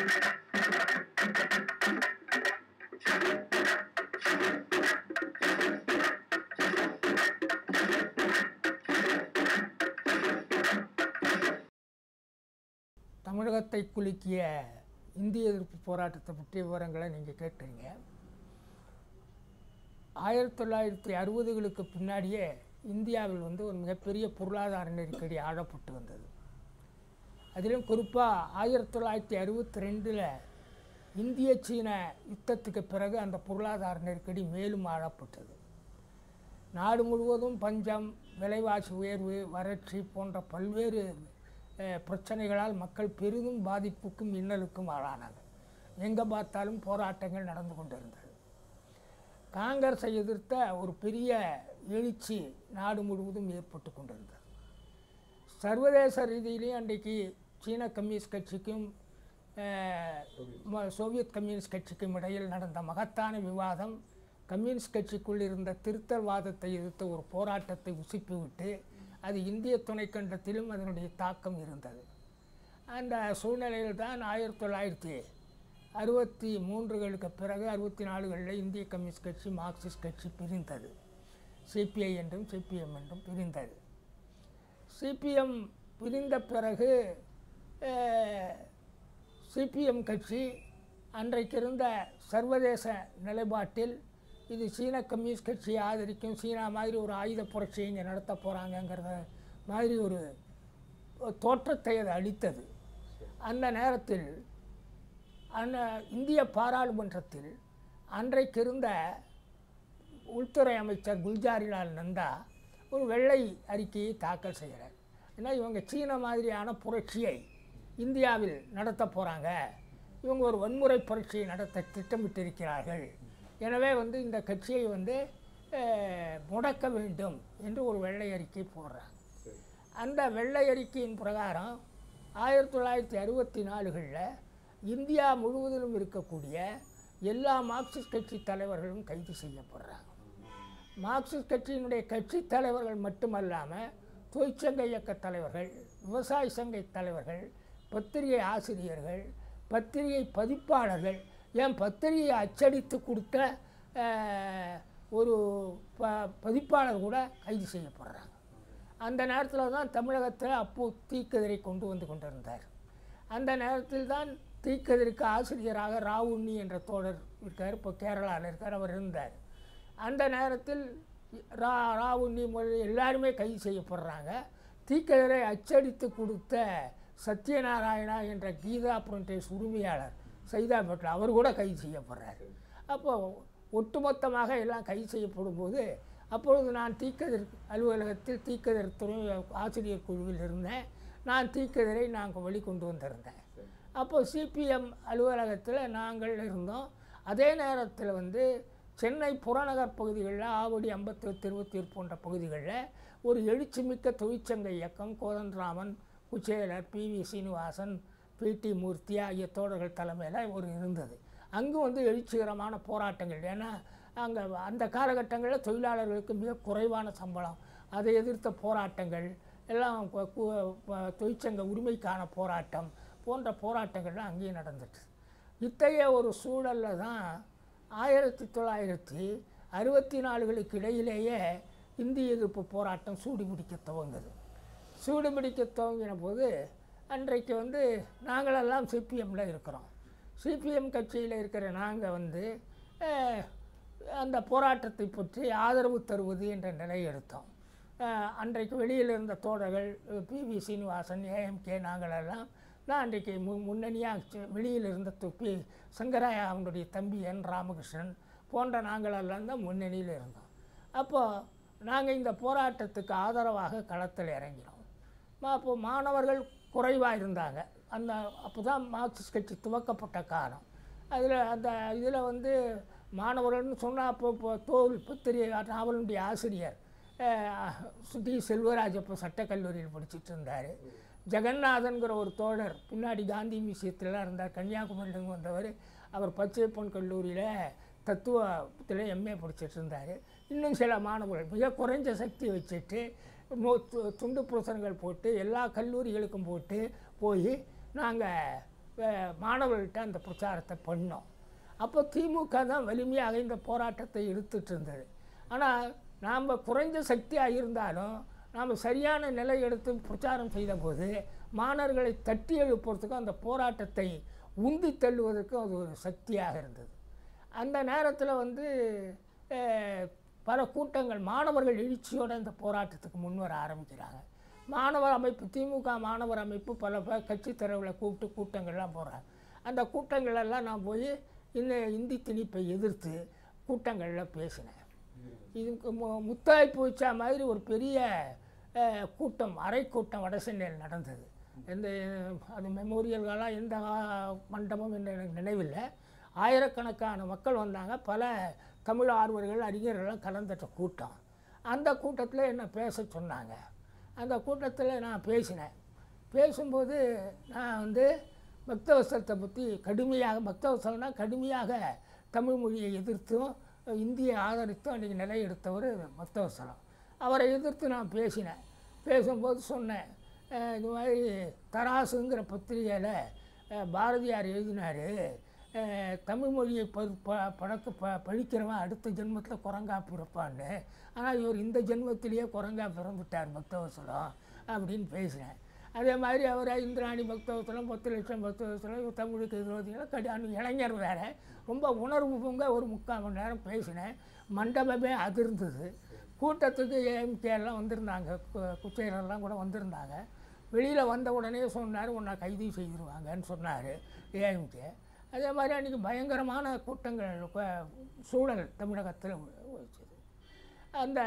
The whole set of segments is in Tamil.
தமிழகத்தை குலுக்கிய இந்திய எதிர்ப்பு போராட்டத்தை பற்றிய விவரங்களை நீங்கள் கேட்குறீங்க ஆயிரத்தி தொள்ளாயிரத்தி அறுபதுகளுக்கு பின்னாடியே இந்தியாவில் வந்து ஒரு மிகப்பெரிய பொருளாதார நெருக்கடி ஆழப்பட்டு வந்தது அதிலும் குறிப்பாக ஆயிரத்தி தொள்ளாயிரத்தி அறுபத்தி ரெண்டில் இந்திய சீன யுத்தத்துக்கு பிறகு அந்த பொருளாதார நெருக்கடி மேலும் ஆழப்பட்டது நாடு முழுவதும் பஞ்சம் விலைவாசி உயர்வு வறட்சி போன்ற பல்வேறு அஹ், பிரச்சனைகளால் மக்கள் பெரிதும் பாதிப்புக்கும் இன்னலுக்கும் ஆளானாங்க எங்கே பார்த்தாலும் போராட்டங்கள் நடந்து கொண்டிருந்தது காங்கிரஸை எதிர்த்த ஒரு பெரிய எழுச்சி நாடு முழுவதும் ஏற்பட்டு கொண்டிருந்தது சர்வதேச ரீதியிலையும் அன்றைக்கு சீன கம்யூனிஸ்ட் கட்சிக்கும் அஹ், ம- சோவியத் கம்யூனிஸ்ட் கட்சிக்கும் இடையில் நடந்த மகத்தான விவாதம் கம்யூனிஸ்ட் கட்சிக்குள் இருந்த திருத்தல்வாதத்தை எதிர்த்த ஒரு போராட்டத்தை உசுப்பிவிட்டு அது இந்திய துணைக்கண்டத்திலும் அதனுடைய தாக்கம் இருந்தது அந்த சூழ்நிலையில் தான் ஆயிரத்தி தொள்ளாயிரத்தி அறுபத்தி மூன்றுகளுக்கு பிறகு அறுபத்தி நாலுகளில் இந்திய கம்யூனிஸ்ட் கட்சி மார்க்சிஸ்ட் கட்சி பிரிந்தது சிபிஐ என்றும் சிபிஎம் என்றும் பிரிந்தது சிபிஎம் பிரிந்த பிறகு சிபிஎம் கட்சி அன்றைக்கு இருந்த சர்வதேச நிலைப்பாட்டில் இது சீன கம்யூனிஸ்ட் கட்சியை ஆதரிக்கும் சீனா மாதிரி ஒரு ஆயுத புரட்சியை இங்கே நடத்த போகிறாங்கங்கிறத மாதிரி ஒரு ஒரு தோற்றத்தை அது அளித்தது அந்த நேரத்தில் அந்த இந்திய பாராளுமன்றத்தில் அன்றைக்கு இருந்த உள்துறை அமைச்சர் குல்ஜாரிலால் நந்தா ஒரு வெள்ளை அறிக்கையை தாக்கல் செய்கிறார் ஏன்னா இவங்க சீன மாதிரியான புரட்சியை இந்தியாவில் நடத்த போகிறாங்க இவங்க ஒரு வன்முறை புரட்சியை நடத்த திட்டமிட்டிருக்கிறார்கள் எனவே வந்து இந்த கட்சியை வந்து அஹ், முடக்க வேண்டும் என்று ஒரு வெள்ளை அறிக்கை போடுறாங்க அந்த வெள்ளை அறிக்கையின் பிரகாரம் ஆயிரத்தி தொள்ளாயிரத்தி அறுபத்தி நாலுகளில் இந்தியா முழுவதிலும் இருக்கக்கூடிய எல்லா மார்க்சிஸ்ட் கட்சி தலைவர்களும் கைது செய்யப்படுறாங்க மார்க்சிஸ்ட் கட்சியினுடைய கட்சி தலைவர்கள் மட்டுமல்லாமல் தொழிற்சங்க இயக்க தலைவர்கள் விவசாய சங்க தலைவர்கள் பத்திரிகை ஆசிரியர்கள் பத்திரிகை பதிப்பாளர்கள் ஏன் பத்திரிகையை அச்சடித்து கொடுத்த அஹ், ஒரு ப பதிப்பாளர் கூட கைது செய்யப்படுறாங்க அந்த நேரத்தில் தான் தமிழகத்தில் அப்போ தீக்கதிரை கொண்டு வந்து கொண்டிருந்தார் அந்த நேரத்தில் தான் தீக்கதிருக்கு ஆசிரியராக ராவுண்ணி என்ற தோழர் இருக்கார் இப்போ கேரளாவில் இருக்கார் அவர் இருந்தார் அந்த நேரத்தில் ரா ராவுண்ணி முதல் எல்லாருமே கைது செய்யப்படுறாங்க தீக்கதிரை அச்சடித்து கொடுத்த சத்யநாராயணா என்ற கீதா பிரிண்டர்ஸ் உரிமையாளர் சைதாபேட்டில் அவர் கூட கைது செய்யப்படுறார் அப்போ ஒட்டுமொத்தமாக எல்லாம் கைது செய்யப்படும் போது அப்பொழுது நான் தீக்கதிர் அலுவலகத்தில் தீக்கதிர் துறை ஆசிரியர் குழுவில் இருந்தேன் நான் தீக்கதிரை நாங்கள் வெளிக்கொண்டு வந்திருந்தேன் அப்போ சிபிஎம் அலுவலகத்தில் நாங்கள் இருந்தோம் அதே நேரத்தில் வந்து சென்னை புறநகர் பகுதிகளில் ஆவடி அம்பத்தூர் திருவத்தூர் போன்ற பகுதிகளில் ஒரு எழுச்சிமிக்க தொழிற்சங்க இயக்கம் Kothandaraman Kuchelar P V Srinivasan P D Murthy ஆகிய தோழர்கள் தலைமையில் ஒரு இருந்தது அங்கும் வந்து எழுச்சிகரமான போராட்டங்கள் ஏன்னா அங்கே அந்த காலகட்டங்களில் தொழிலாளர்களுக்கு மிக குறைவான சம்பளம் அதை எதிர்த்த போராட்டங்கள் எல்லாம் கு- கு- ப- தொழிற்சங்க உரிமைக்கான போராட்டம் போன்ற போராட்டங்கள்லாம் அங்கேயும் நடந்துட்டு இத்தகைய ஒரு சூழலில் தான் ஆயிரத்தி தொள்ளாயிரத்தி அறுபத்தி நாலுகளுக்கு இடையிலேயே இந்திய எதிர்ப்பு போராட்டம் சூடு பிடிக்க துவங்குது சூடு பிடிக்க துவங்கின போது அன்றைக்கு வந்து நாங்களெல்லாம் சிபிஎம்மில் இருக்கிறோம் சிபிஎம் கட்சியில் இருக்கிற நாங்கள் வந்து அஹ், அந்த போராட்டத்தை பற்றி ஆதரவு தருவது என்ற நிலை எடுத்தோம் அஹ், அன்றைக்கு வெளியில் இருந்த தோழர்கள் பி வி சீனிவாசன் ஏஎம்கே நாங்களெல்லாம் நான் அன்றைக்கு மு முன்னணியாக வெளியில் இருந்த தொப்பி சங்கராயா அவனுடைய தம்பி என் ராமகிருஷ்ணன் போன்ற நாங்களெல்லாம் தான் முன்னணியில் இருந்தோம் அப்போது நாங்கள் இந்த போராட்டத்துக்கு ஆதரவாக களத்தில் இறங்கினோம் மா அப்போ மாணவர்கள் குறைவாக இருந்தாங்க அந்த அப்போ தான் மார்க்சிஸ்ட் கட்சி துவக்கப்பட்ட காலம் அதில் அந்த இதில் வந்து மாணவர்கள்னு சொன்னால் அப்போ இப்போ தோல் பத்திரிகை நாவலுடைய ஆசிரியர் அஹ், டி செல்வராஜ் அப்போ சட்டக்கல்லூரியில் படிச்சுட்டு இருந்தார் ஜெகநாதன்கிற ஒரு தோழர் பின்னாடி காந்தி மியூசியத்திலலாம் இருந்தார் கன்னியாகுமரியிலேருந்து வந்தவர் அவர் பச்சையப்பன் கல்லூரியில் தத்துவத்தில் எம்ஏ படிச்சுட்டு இருந்தார் இன்னும் சில மாணவர்கள் மிக குறைஞ்ச சக்தி வச்சுட்டு நோ து- துண்டு பிரசனங்கள் போட்டு எல்லா கல்லூரிகளுக்கும் போட்டு போய் நாங்கள் அஹ், மாணவர்கள்ட்ட அந்த பிரச்சாரத்தை பண்ணோம் அப்போ திமுக தான் வலிமையாக இந்த போராட்டத்தை எடுத்துட்டு இருந்தது ஆனால் நாம் குறைஞ்ச சக்தியாக இருந்தாலும் நாம் சரியான நிலை எடுத்து பிரச்சாரம் செய்தபோது மாணவர்களை தட்டி எழுப்புறதுக்கும் அந்த போராட்டத்தை உந்தி தள்ளுவதற்கும் அது ஒரு சக்தியாக இருந்தது அந்த நேரத்தில் வந்து அஹ், பல கூட்டங்கள் மாணவர்கள் எழுச்சியோடு இந்த போராட்டத்துக்கு முன்வர ஆரம்பிக்கிறாங்க மாணவர் அமைப்பு திமுக மாணவர் அமைப்பு பல ப கட்சி தலைவர்களை கூப்பிட்டு கூட்டங்கள்லாம் போடுறாங்க அந்த கூட்டங்களெல்லாம் நான் போய் இந்த இந்தி திணிப்பை எதிர்த்து கூட்டங்களில் பேசினேன் இதுக்கு மு முத்தாய்ப்பு வச்ச மாதிரி ஒரு பெரிய அஹ், கூட்டம் அரை கூட்டம் வடசென்னையில் நடந்தது எந்த அது மெமோரியல்களாக எந்த ஆ- மண்டபம் என்று எனக்கு நினைவில்லை ஆயிரக்கணக்கான மக்கள் வந்தாங்க பல தமிழ் ஆர்வர்கள் அறிஞர்கள்லாம் கலந்துட்ட கூட்டம் அந்த கூட்டத்தில் என்ன பேச சொன்னாங்க அந்த கூட்டத்தில் நான் பேசினேன் பேசும்போது நான் வந்து பக்தவசலத்தை பற்றி கடுமையாக பக்தவசலம்னா கடுமையாக தமிழ் மொழியை எதிர்த்தும் இந்தியை ஆதரித்தும் அன்றைக்கி நிலை எடுத்தவர் பக்தவசலம் அவரை எதிர்த்து நான் பேசினேன் பேசும்போது சொன்னேன் அஹ் இது மாதிரி தராசுங்கிற பத்திரிகையில் பாரதியார் எழுதினார் தமிழ் மொழியை ப ப- பழக்க ப படிக்கிறவன் அடுத்த ஜென்மத்தில் குரங்கா பிறப்பான்னு ஆனால் இவர் இந்த ஜென்மத்திலேயே குரங்கா பிறந்துட்டார் பக்தவசலம் அப்படின்னு பேசினேன் அதே மாதிரி அவர் இந்திராணி பக்தவசலம் பத்து லட்சம் பக்தவசலம் இவர் தமிழுக்கு விரோதிகள் கடி அன்னைக்கு இளைஞர் வேற ரொம்ப உணர்வு பொங்க ஒரு முக்கால் மணி நேரம் பேசினேன் மண்டபமே அதிர்ந்தது கூட்டத்துக்கு ஏஎம்கே எல்லாம் வந்திருந்தாங்க கு- குச்சையரெல்லாம் கூட வந்திருந்தாங்க வெளியில் வந்த உடனே சொன்னார் உன்னை கைது செய்திருவாங்கன்னு சொன்னார் ஏஎம்கே அதே மாதிரி அன்றைக்கி பயங்கரமான கூட்டங்கள் கு- சூழல் தமிழகத்தில் வச்சது அந்த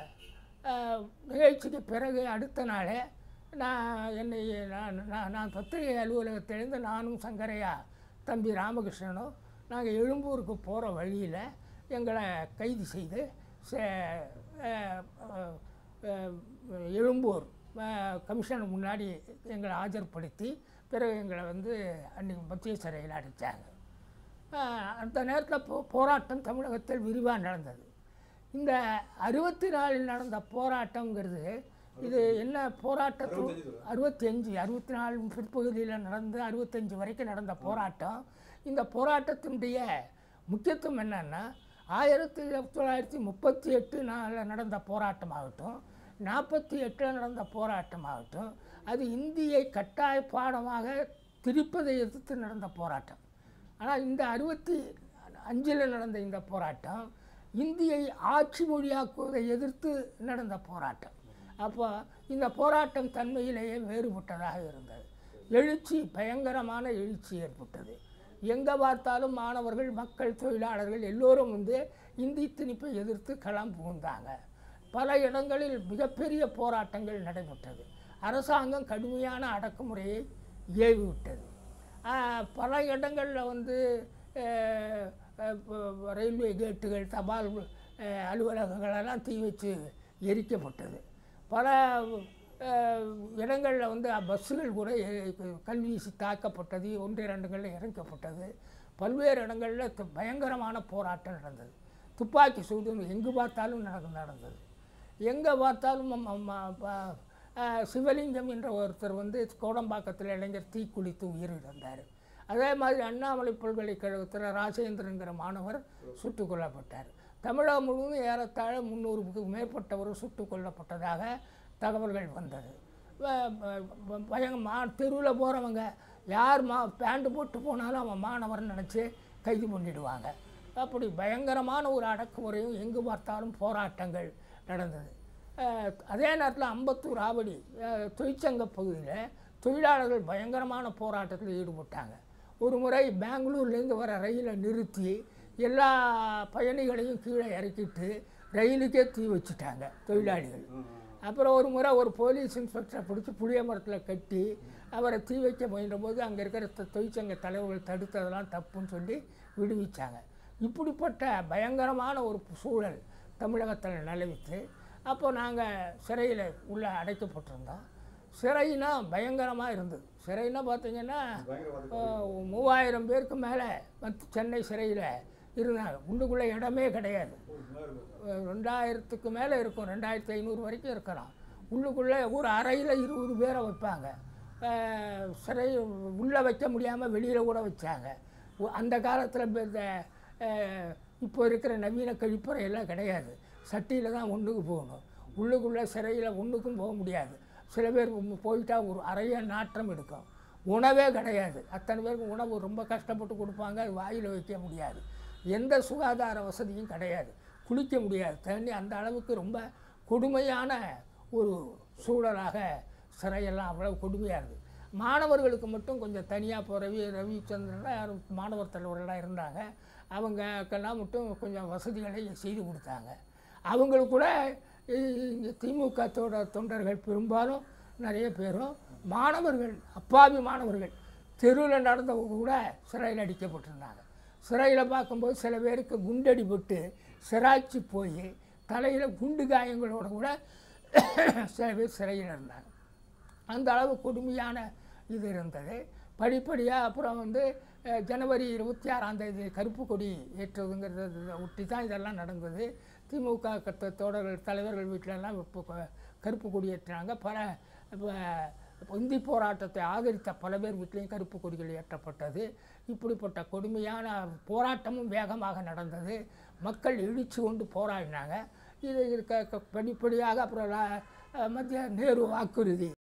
அஹ், நிகழ்ச்சிக்கு பிறகு அடுத்த நாளே நான் என்னை நான் நான் நான் பத்திரிகை அலுவலகத்திலேருந்து நானும் சங்கரையா தம்பி ராமகிருஷ்ணனும் நாங்கள் எழும்பூருக்கு போகிற வழியில் எங்களை கைது செய்து சே- அஹ், அஹ், அஹ், எழும்பூர் அஹ், கமிஷன் முன்னாடி எங்களை ஆஜர்படுத்தி பிறகு எங்களை வந்து அன்றைக்கி மத்திய சிறையில் அடைச்சாங்க ஆஹ் அந்த நேரத்தில் போ போராட்டம் தமிழகத்தில் விரிவாக நடந்தது இந்த அறுபத்தி நாலில் நடந்த போராட்டங்கிறது இது என்ன போராட்டத்து அறுபத்தி அஞ்சு அறுபத்தி நாலு பிற்பகுதியில் நடந்து அறுபத்தஞ்சு வரைக்கும் நடந்த போராட்டம் இந்த போராட்டத்தினுடைய முக்கியத்துவம் என்னன்னா ஆயிரத்தி தொள்ளாயிரத்தி முப்பத்தி எட்டு நாளில் நடந்த போராட்டமாகட்டும் நாற்பத்தி எட்டில் நடந்த போராட்டமாகட்டும் அது இந்தியை கட்டாய பாடமாக திரிப்பதை எதிர்த்து நடந்த போராட்டம் ஆனால் இந்த அறுபத்தி அஞ்சில் நடந்த இந்த போராட்டம் இந்தியை ஆட்சி மொழியாக்குவதை எதிர்த்து நடந்த போராட்டம் அப்போ இந்த போராட்டம் தன்மையிலேயே வேறுபட்டதாக இருந்தது எழுச்சி பயங்கரமான எழுச்சி ஏற்பட்டது எங்கே பார்த்தாலும் மாணவர்கள் மக்கள் தொழிலாளர்கள் எல்லோரும் வந்து இந்தி திணிப்பை எதிர்த்து களம் புகுந்தாங்க பல இடங்களில் மிகப்பெரிய போராட்டங்கள் நடைபெற்றது அரசாங்கம் கடுமையான அடக்குமுறையை ஏவி விட்டது ஆஹ் பல இடங்களில் வந்து அஹ், அஹ், ப- ரயில்வே கேட்டுகள் தபால் அஹ், அலுவலகங்களெல்லாம் தீ வச்சு எரிக்கப்பட்டது பல இடங்களில் வந்து பஸ்ஸுகள் கூட எ- கல்வீசி தாக்கப்பட்டது ஒன்று இரண்டுகளில் இறக்கப்பட்டது பல்வேறு இடங்களில் து- பயங்கரமான போராட்டம் நடந்தது துப்பாக்கி சூடு எங்கு பார்த்தாலும் நடந்து நடந்தது எங்கே பார்த்தாலும் ம- ம- ப- அஹ், சிவலிங்கம் என்ற ஒருத்தர் வந்து கோடம்பாக்கத்தில் இளைஞர் தீக்குளித்து உயிரிழந்தார் அதே மாதிரி அண்ணாமலை பல்கலைக்கழகத்தில் ராஜேந்திரங்கிற மாணவர் சுட்டுக் கொல்லப்பட்டார் தமிழகம் முழுவதும் ஏறத்தாழ முந்நூறுக்கு மேற்பட்டவர் சுட்டுக் கொல்லப்பட்டதாக தகவல்கள் வந்தது வ- வ- வ- பயங்க மா தெருவில் போகிறவங்க யார் மா பேண்ட் போட்டு போனாலும் அவன் மாணவர்னு நினச்சி கைது பண்ணிடுவாங்க அப்படி பயங்கரமான ஒரு அடக்குமுறையும் எங்கு பார்த்தாலும் போராட்டங்கள் நடந்தது அஹ், அதே நேரத்தில் அம்பத்தூர் ஆவடி அஹ், தொழிற்சங்க பகுதியில் தொழிலாளர்கள் பயங்கரமான போராட்டத்தில் ஈடுபட்டாங்க ஒரு முறை பெங்களூர்லேருந்து வர ரயிலை நிறுத்தி எல்லா பயணிகளையும் கீழே இறக்கிட்டு ரயிலுக்கே தீ வச்சுட்டாங்க தொழிலாளிகள் அப்புறம் ஒரு முறை ஒரு போலீஸ் இன்ஸ்பெக்டரை பிடிச்சி புளிய மரத்தில் கட்டி அவரை தீ வைக்க முயன்றபோது அங்கே இருக்கிற தொ- தொழிற்சங்க தலைவர்கள் தடுத்ததெல்லாம் தப்புன்னு சொல்லி விடுவிச்சாங்க இப்படிப்பட்ட பயங்கரமான ஒரு சூழல் தமிழகத்தில் நிலவித்து அப்போ நாங்கள் சிறையில் உள்ள அடைக்கப்பட்டிருந்தோம் சிறைனா பயங்கரமாக இருந்தது சிறைனா பார்த்தீங்கன்னா அஹ், மூவாயிரம் பேருக்கு மேலே வந்து சென்னை சிறையில் இருந்தாங்க உள்ளுக்குள்ளே இடமே கிடையாது அஹ், ரெண்டாயிரத்துக்கு மேலே இருக்கும் ரெண்டாயிரத்தி ஐநூறு வரைக்கும் இருக்கலாம் உள்ளுக்குள்ளே ஒரு அறையில் இருபது பேரை வைப்பாங்க அஹ், சிறை உள்ளே வைக்க முடியாமல் வெளியில் கூட வச்சாங்க ஒ- அந்த காலத்தில் இந்த அஹ், இப்போ இருக்கிற நவீன கழிப்பறை எல்லாம் கிடையாது சட்டியில் தான் ஒன்றுக்கு போகணும் உள்ளுக்குள்ளே சிறையில் ஒன்றுக்கும் போக முடியாது சில பேர் உம் போயிட்டா ஒரு அறைய நாற்றம் எடுக்கும் உணவே கிடையாது அத்தனை பேருக்கு உணவு ரொம்ப கஷ்டப்பட்டு கொடுப்பாங்க அது வாயில் வைக்க முடியாது எந்த சுகாதார வசதியும் கிடையாது குளிக்க முடியாது தண்ணி அந்த அளவுக்கு ரொம்ப கொடுமையான ஒரு சூழலாக சிறையெல்லாம் அவ்வளவு கொடுமையாக இருக்குது மாணவர்களுக்கு மட்டும் கொஞ்சம் தனியாக இப்போ ரவி ரவிச்சந்திரன் யாரும் மாணவர் தலைவர்களாக இருந்தாங்க அவங்களுக்கெல்லாம் மட்டும் கொஞ்சம் வசதிகளை செய்து கொடுத்தாங்க அவங்களுக்கு கூட இங்கே திமுக தோட தொண்டர்கள் பெரும்பாலும் நிறைய பேரும் மாணவர்கள் அப்பாவி மாணவர்கள் தெருவில் நடந்தவங்க கூட சிறையில் அடிக்கப்பட்டிருந்தாங்க சிறையில் பார்க்கும்போது சில பேருக்கு குண்டடிபட்டு சிராய்ச்சி போய் தலையில் குண்டு காயங்களோட கூட சில பேர் சிறையில் இருந்தாங்க அந்த அளவு கொடுமையான இது இருந்தது படிப்படியாக அப்புறம் வந்து அஹ், ஜனவரி இருபத்தி ஆறாம் தேதி கருப்பு கொடி ஏற்றுவதுங்கிறத ஒட்டி தான் இதெல்லாம் நடந்தது திமுக கத்த தோழர்கள் தலைவர்கள் வீட்டிலலாம் இப்போ க- கருப்பு கொடி ஏற்றினாங்க பல இப்போ இந்தி போராட்டத்தை ஆதரித்த பல பேர் வீட்லேயும் கருப்பு கொடிகள் ஏற்றப்பட்டது இப்படிப்பட்ட கொடுமையான போராட்டமும் வேகமாக நடந்தது மக்கள் இழிச்சு கொண்டு போராடினாங்க இது இருக்க க- படிப்படியாக அப்புறம் லா- மத்திய நேரு வாக்குறுதி